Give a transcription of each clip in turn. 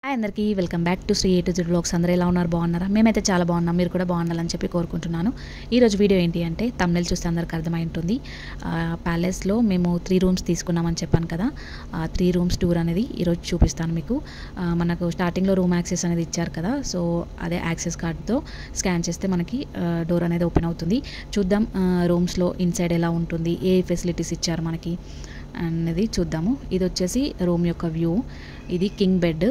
hi అందరికీ welcome back to Sri A to Z blogs అందరూ ఎలా ఉన్నారు బాగున్నారా మేమైతే చాలా బాగున్నాం మీరు కూడా బాగుండాలని చెప్పి కోరుకుంటున్నాను ఈరోజు వీడియో ఏంటి అంటే తమిళ చూస్తే అందరికి అర్థమై ఉంటుంది ఆ, ప్యాలెస్లో మేము త్రీ రూమ్స్ తీసుకున్నామని చెప్పాను కదా ఆ త్రీ రూమ్స్ టూర్ అనేది ఈరోజు చూపిస్తాను మీకు ఆ, మనకు స్టార్టింగ్లో రూమ్ యాక్సెస్ అనేది ఇచ్చారు కదా సో అదే యాక్సెస్ కార్డ్తో స్కాన్ చేస్తే మనకి డోర్ అనేది ఓపెన్ అవుతుంది చూద్దాం రూమ్స్లో ఇన్సైడ్ ఎలా ఉంటుంది ఏ ఫెసిలిటీస్ ఇచ్చారు మనకి అనేది చూద్దాము ఇది వచ్చేసి రూమ్ యొక్క వ్యూ ఇది కింగ్ బెడ్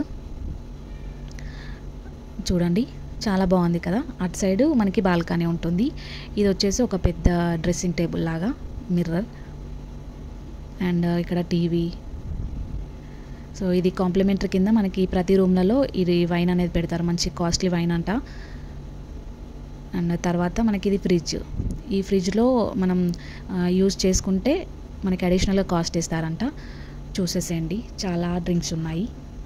చూడండి చాలా బాగుంది కదా అటు సైడ్ మనకి బాల్కనీ ఉంటుంది ఇది వచ్చేసి ఒక పెద్ద డ్రెస్సింగ్ టేబుల్ లాగా మిర్రర్ అండ్ ఇక్కడ టీవీ సో ఇది కాంప్లిమెంటరీ కింద మనకి ప్రతి రూమ్లలో ఇది వైన్ అనేది పెడతారు మంచి కాస్ట్లీ వైన్ అంట అండ్ తర్వాత మనకి ఇది ఫ్రిడ్జ్ ఈ ఫ్రిడ్జ్లో మనం యూజ్ చేసుకుంటే మనకి అడిషనల్గా కాస్ట్ ఇస్తారంట చూసేసేయండి చాలా డ్రింక్స్ ఉన్నాయి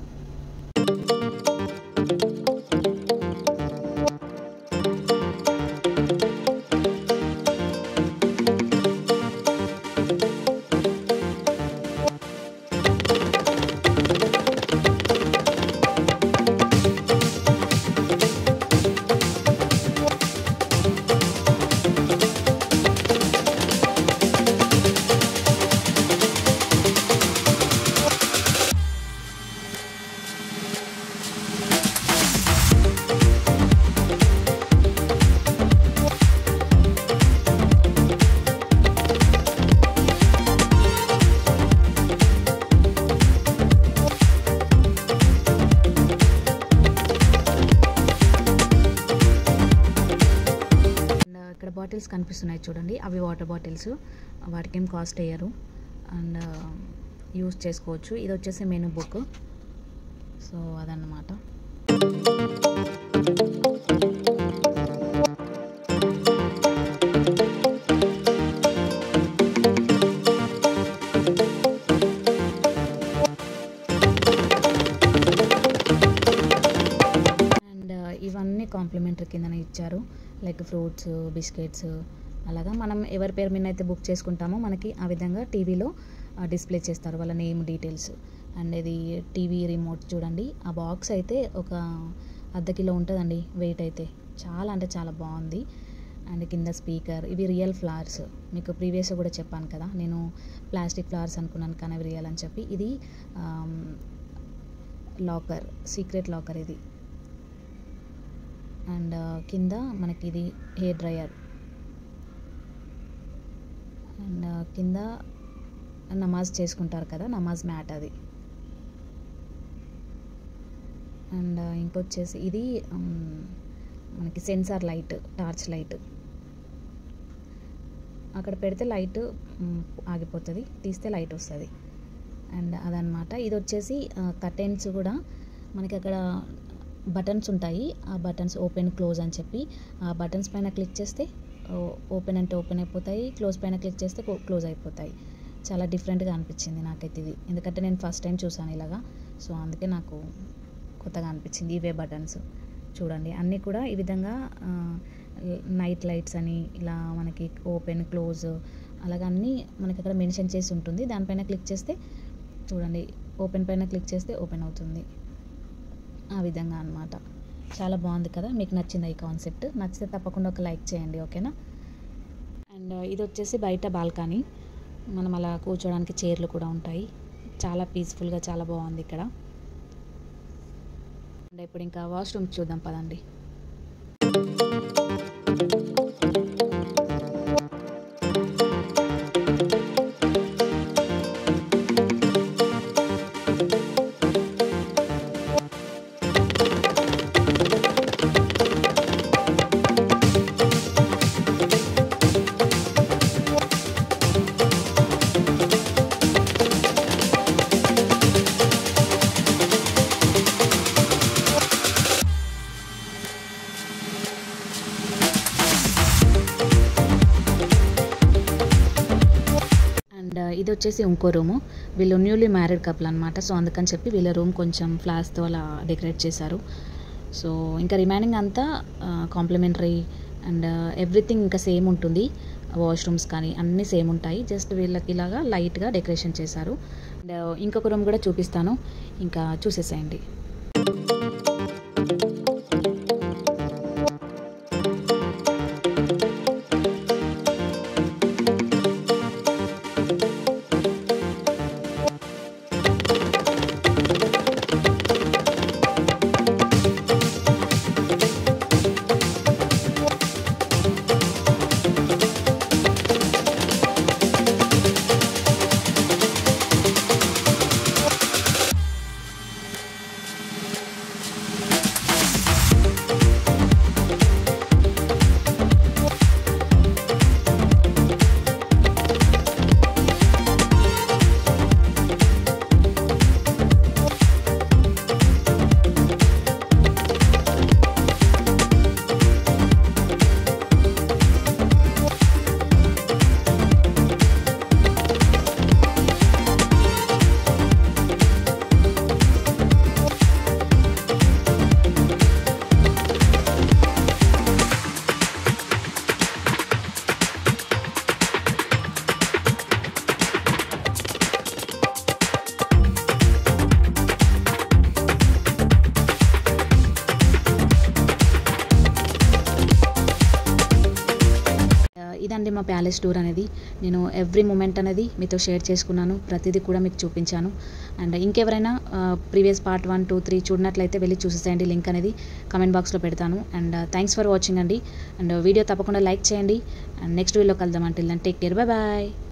అండ్ ఇక్కడ బాటిల్స్ కనిపిస్తున్నాయి చూడండి అవి వాటర్ బాటిల్స్ వాటికి ఏం కాస్ట్ అయ్యారు అండ్ యూస్ చేసుకోవచ్చు ఇది వచ్చేసి మెనూ బుక్ సో అదన్నమాట అండ్ ఇవన్నీ కాంప్లిమెంటరీ కిందనే ఇచ్చారు లైక్ ఫ్రూట్స్ బిస్కెట్స్ అలాగా మనం ఎవరి పేరు మీద అయితే బుక్ చేసుకుంటామో మనకి ఆ విధంగా టీవీలో డిస్ప్లే చేస్తారు వాళ్ళ నేమ్ డీటెయిల్స్ అండ్ ఇది టీవీ రిమోట్ చూడండి ఆ బాక్స్ అయితే ఒక అర్ధ కిలో ఉంటుందండి వెయిట్ అయితే చాలా అంటే చాలా బాగుంది అండ్ కింద స్పీకర్ ఇవి రియల్ ఫ్లవర్స్ మీకు ప్రీవియస్గా కూడా చెప్పాను కదా నేను ప్లాస్టిక్ ఫ్లవర్స్ అనుకున్నాను కానీ అవి రియల్ అని చెప్పి ఇది లాకర్ సీక్రెట్ లాకర్ ఇది అండ్ కింద మనకి ఇది హెయిర్ డ్రయర్ అండ్ కింద నమాజ్ చేసుకుంటారు కదా నమాజ్ మ్యాట్ అది అండ్ ఇంకొచ్చేసి ఇది మ్, మనకి సెన్సార్ లైట్ టార్చ్ లైట్ అక్కడ పెడితే లైట్ మ్, ఆగిపోతుంది తీస్తే లైట్ వస్తుంది అండ్ అదనమాట ఇది వచ్చేసి కర్టెన్స్ కూడా మనకి అక్కడ బటన్స్ ఉంటాయి ఆ బటన్స్ ఓపెన్ క్లోజ్ అని చెప్పి ఆ బటన్స్ పైన క్లిక్ చేస్తే ఓపెన్ అంటే ఓపెన్ అయిపోతాయి క్లోజ్ పైన క్లిక్ చేస్తే క్లోజ్ అయిపోతాయి చాలా డిఫరెంట్గా అనిపించింది నాకైతే ఇది ఎందుకంటే నేను ఫస్ట్ టైం చూసాను ఇలాగా సో అందుకే నాకు కొత్తగా అనిపించింది ఇవే బటన్స్ చూడండి అన్నీ కూడా ఈ విధంగా నైట్ లైట్స్ అని ఇలా మనకి ఓపెన్ క్లోజ్ అలాగ అన్నీ మనకి అక్కడ మెన్షన్ చేసి ఉంటుంది దానిపైన క్లిక్ చేస్తే చూడండి ఓపెన్ పైన క్లిక్ చేస్తే ఓపెన్ అవుతుంది ఆ విధంగా అన్నమాట చాలా బాగుంది కదా మీకు నచ్చింది ఈ కాన్సెప్ట్ నచ్చితే తప్పకుండా ఒక లైక్ చేయండి ఓకేనా అండ్ ఇది వచ్చేసి బయట బాల్కనీ మనం అలా కూర్చోడానికి చైర్లు కూడా ఉంటాయి చాలా పీస్ఫుల్గా చాలా బాగుంది ఇక్కడ అండ్ ఇప్పుడు ఇంకా వాష్రూమ్ చూద్దాం పదండి అండ్ ఇది వచ్చేసి ఇంకో రూము వీళ్ళు న్యూలీ మ్యారీడ్ కపుల్ అనమాట సో అందుకని చెప్పి వీళ్ళ రూమ్ కొంచెం ఫ్లాస్తో అలా డెకరేట్ చేశారు సో ఇంకా రిమైనింగ్ అంతా కాంప్లిమెంటరీ అండ్ ఎవ్రీథింగ్ ఇంకా సేమ్ ఉంటుంది వాష్రూమ్స్ కానీ అన్నీ సేమ్ ఉంటాయి జస్ట్ వీళ్ళకి ఇలాగా లైట్గా డెకరేషన్ చేశారు అండ్ ఇంకొక రూమ్ కూడా చూపిస్తాను ఇంకా చూసేసేయండి ఇదండి మా ప్యాలెస్ టూర్ అనేది నేను ఎవ్రీ మూమెంట్ అనేది మీతో షేర్ చేసుకున్నాను ప్రతిదీ కూడా మీకు చూపించాను అండ్ ఇంకెవరైనా previous part one two three చూడనట్లయితే వెళ్ళి చూసేసేయండి లింక్ అనేది కమెంట్ బాక్స్లో పెడతాను అండ్ థ్యాంక్స్ ఫర్ వాచింగ్ అండి అండ్ వీడియో తప్పకుండా లైక్ చేయండి అండ్ నెక్స్ట్ వీడియో కలుద్దాం అంటే టేక్ కేర్ బాయ్ బాయ్